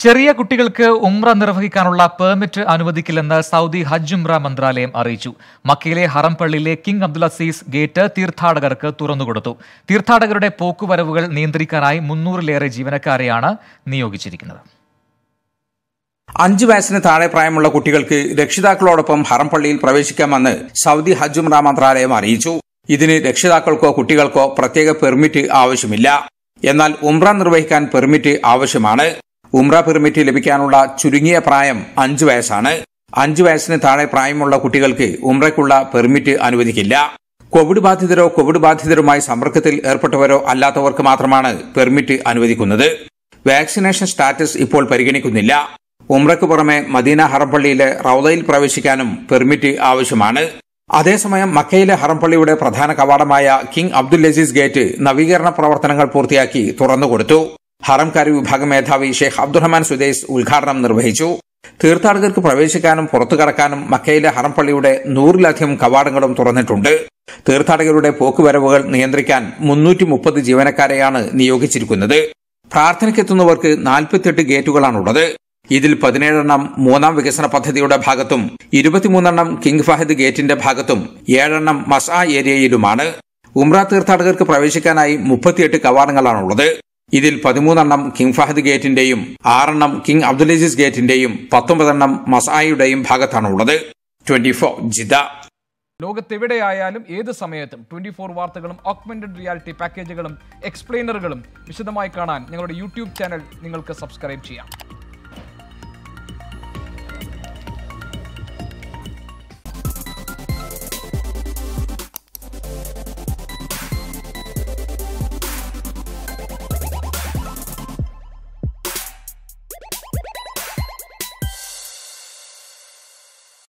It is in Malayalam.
ചെറിയ കുട്ടികൾക്ക് ഉംറ നിർവഹിക്കാനുള്ള പെർമിറ്റ് അനുവദിക്കില്ലെന്ന് സൗദി ഹജ്ജ് ഉംറ മന്ത്രാലയം അറിയിച്ചു മക്കയിലെ ഹറം പള്ളിയിലെ കിങ് അബ്ദുൽ അസീസ് ഗേറ്റ് തീർത്ഥാടകർക്ക് തുറന്നുകൊടുത്തു തീർത്ഥാടകരുടെ പോക്കുവരവുകൾ നിയന്ത്രിക്കാനായി മുന്നൂറിലേറെ ജീവനക്കാരെയാണ് നിയോഗിച്ചിരിക്കുന്നത് അഞ്ചു വയസ്സിന് താഴെ പ്രായമുള്ള കുട്ടികൾക്ക് രക്ഷിതാക്കളോടൊപ്പം ഹറം പള്ളിയിൽ പ്രവേശിക്കാമെന്ന് സൗദി ഹജ്ജ് ഉംറ മന്ത്രാലയം അറിയിച്ചു ഇതിന് രക്ഷിതാക്കൾക്കോ കുട്ടികൾക്കോ പ്രത്യേക പെർമിറ്റ് ആവശ്യമില്ല എന്നാൽ ഉംറ നിർവഹിക്കാൻ പെർമിറ്റ് ആവശ്യമാണ് ഉംറ പെർമിറ്റ് ലഭിക്കാനുള്ള ചുരുങ്ങിയ പ്രായം അഞ്ചു വയസ്സാണ് അഞ്ചു വയസ്സിന് താഴെ പ്രായമുള്ള കുട്ടികൾക്ക് ഉംറയ്ക്കുള്ള പെർമിറ്റ് അനുവദിക്കില്ല കോവിഡ് ബാധിതരോ കോവിഡ് ബാധിതരുമായി സമ്പർക്കത്തിൽ ഏർപ്പെട്ടവരോ അല്ലാത്തവർക്ക് മാത്രമാണ് പെർമിറ്റ് അനുവദിക്കുന്നത് വാക്സിനേഷൻ സ്റ്റാറ്റസ് ഇപ്പോൾ പരിഗണിക്കുന്നില്ല ഉംറയ്ക്ക് പുറമെ മദീന ഹറംപള്ളിയിലെ റൌദയിൽ പ്രവേശിക്കാനും പെർമിറ്റ് ആവശ്യമാണ് അതേസമയം മക്കയിലെ ഹറംപള്ളിയുടെ പ്രധാന കവാടമായ കിങ് അബ്ദുൽ അസീസ് ഗേറ്റ് നവീകരണ പ്രവർത്തനങ്ങൾ പൂർത്തിയാക്കി തുറന്നുകൊടുത്തു ഹറംകാരി വിഭാഗം മേധാവി ഷെയ്ഖ് അബ്ദുറഹ്മാൻ സുദൈസ് ഉദ്ഘാടനം നിർവഹിച്ചു തീർത്ഥാടകർക്ക് പ്രവേശിക്കാനും പുറത്തു കടക്കാനും മക്കയിലെ ഹറംപള്ളിയുടെ നൂറിലധികം കവാടങ്ങളും തുറന്നിട്ടുണ്ട് തീർത്ഥാടകരുടെ പോക്കുവരവുകൾ നിയന്ത്രിക്കാൻ മുന്നൂറ്റി മുപ്പത് ജീവനക്കാരെയാണ് നിയോഗിച്ചിരിക്കുന്നത് പ്രാർത്ഥനയ്ക്കെത്തുന്നവർക്ക് നാൽപ്പത്തിയെട്ട് ഗേറ്റുകളാണുള്ളത് ഇതിൽ പതിനേഴെണ്ണം മൂന്നാം വികസന പദ്ധതിയുടെ ഭാഗത്തും ഇരുപത്തിമൂന്നെണ്ണം കിങ് ഫഹദ് ഗേറ്റിന്റെ ഭാഗത്തും ഏഴെണ്ണം മസ്ആ ഏരിയയിലുമാണ് ഉംറ തീർത്ഥാടകർക്ക് പ്രവേശിക്കാനായി മുപ്പത്തിയെട്ട് കവാടങ്ങളാണുള്ളത് ഇതിൽ പതിമൂന്നെണ്ണം കിങ് ഫഹദ് ഗേറ്റിന്റെയും ആറെണ്ണം കിങ് അബ്ദുൽ അസീസ് ഗേറ്റിന്റെയും പത്തൊമ്പതെണ്ണം മസ്ആയുടെയും ഭാഗത്താണുള്ളത് ട്വന്റി ഫോർ ജിദ ലോകത്തെവിടെയായാലും ഏത് സമയത്തും ട്വന്റി ഫോർ വാർത്തകളും ഓഗ്മെന്റഡ് റിയാലിറ്റി പാക്കേജുകളും എക്സ്പ്ലെയിനറുകളും വിശദമായി കാണാൻ ഞങ്ങളുടെ യൂട്യൂബ് ചാനൽ നിങ്ങൾക്ക് സബ്സ്ക്രൈബ് ചെയ്യാം